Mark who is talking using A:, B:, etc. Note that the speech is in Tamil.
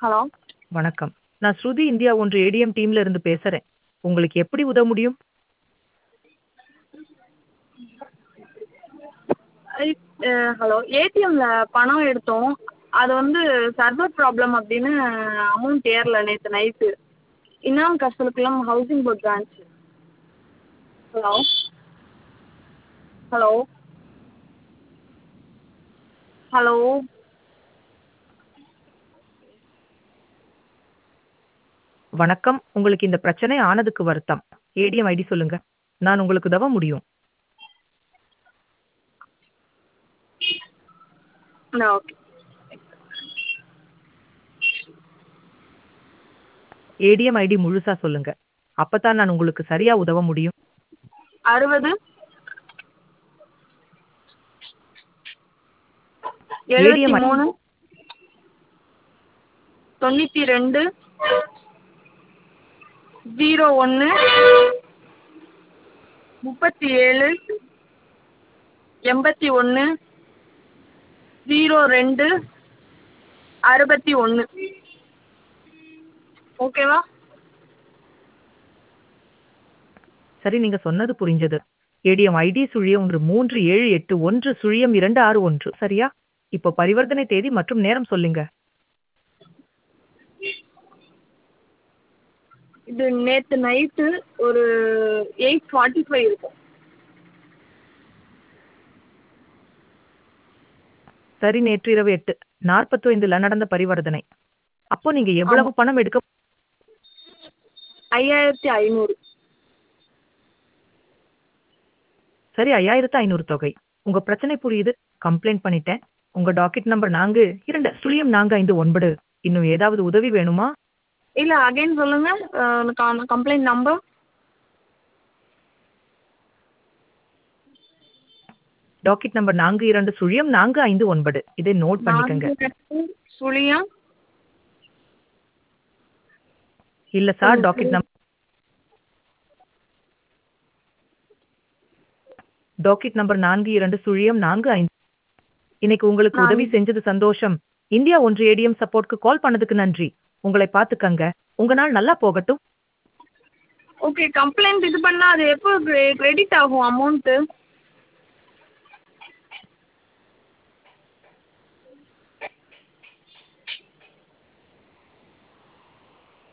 A: ஹலோ
B: வணக்கம் நான் ஸ்ருதி இந்தியா ஒன்று ஏடிஎம் டீம்ல இருந்து பேசுறேன் உங்களுக்கு எப்படி உதவ முடியும்
A: ஹலோ ஏடிஎம்ல பணம் எடுத்தோம் அது வந்து சர்வர் ப்ராப்ளம் அப்படின்னு அமௌண்ட் ஏறல நேற்று night Inam Kasthalakulam housing board branch hello hello hello
B: வணக்கம் உங்களுக்கு இந்த பிரச்சனை ஆனதுக்கு வருத்தம் ஏடிஎம் ஐடி சொல்லுங்க நான் உங்களுக்கு உதவ முடியும்
A: ஓகே
B: ஏடிஎம் ஐடி முழுசா சொல்லுங்க அப்பதான் நான் உங்களுக்கு சரியா உதவ முடியும்
A: அறுபது எழுபத்தி
B: ADM
A: மூணு தொண்ணூற்றி ரெண்டு ஜீரோ ஒன்று முப்பத்தி ஏழு எண்பத்தி ஒன்று ஜீரோ ரெண்டு அறுபத்தி ஒன்று ஓகேவா
B: சரி நீங்க சொன்னது புரிஞ்சது ஏடிஎம் ஐடி சுழியம் ஒன்று மூன்று ஏழு எட்டு ஒன்று சுழியம் இரண்டு ஆறு ஒன்று சரியா இப்போ பரிவர்த்தனை தேதி மற்றும் நேரம் சொல்லுங்க
A: இது நேற்று நைட்டு ஒரு எயிட் ஃபார்ட்டி ஃபைவ் இருக்கும்
B: சரி நேற்று இரவு எட்டு நாற்பத்தி ஐந்துல நடந்த பரிவர்த்தனை அப்போ நீங்க எவ்வளவு பணம் எடுக்க
A: ஐயாயிரத்தி ஐநூறு
B: சரி ஐயாயிரத்து ஐநூறு தொகை உங்க பிரச்சனை புரியுது கம்ப்ளைண்ட் பண்ணிட்டேன் உங்க டாக்கெட் நம்பர் நான்கு இரண்டு சுழியம் நான்கு ஐந்து ஒன்பது இன்னும் ஏதாவது உதவி வேணுமா
A: இல்லை அகைன் சொல்லுங்கள் கம்ப்ளைண்ட் நம்பர்
B: டாக்கெட் நம்பர் நான்கு இரண்டு சுழியம் நான்கு ஐந்து ஒன்பது இதை நோட் பண்ணிக்கங்க
A: சுழியம்
B: இல்ல sir docket number docket number நான்கு இரண்டு சுழியம் நான்கு ஐந்து இன்னைக்கு உங்களுக்கு உதவி செஞ்சது சந்தோஷம் இந்தியா ஒன்று ஏடிஎம் சப்போர்ட்க்கு கால் பண்ணதுக்கு நன்றி உங்களை பார்த்துக்கங்க உங்க நாள் நல்லா போகட்டும்
A: ஓகே கம்ப்ளைண்ட் இது பண்ணால் அது எப்போ கிரெடிட் ஆகும் அமௌண்ட்டு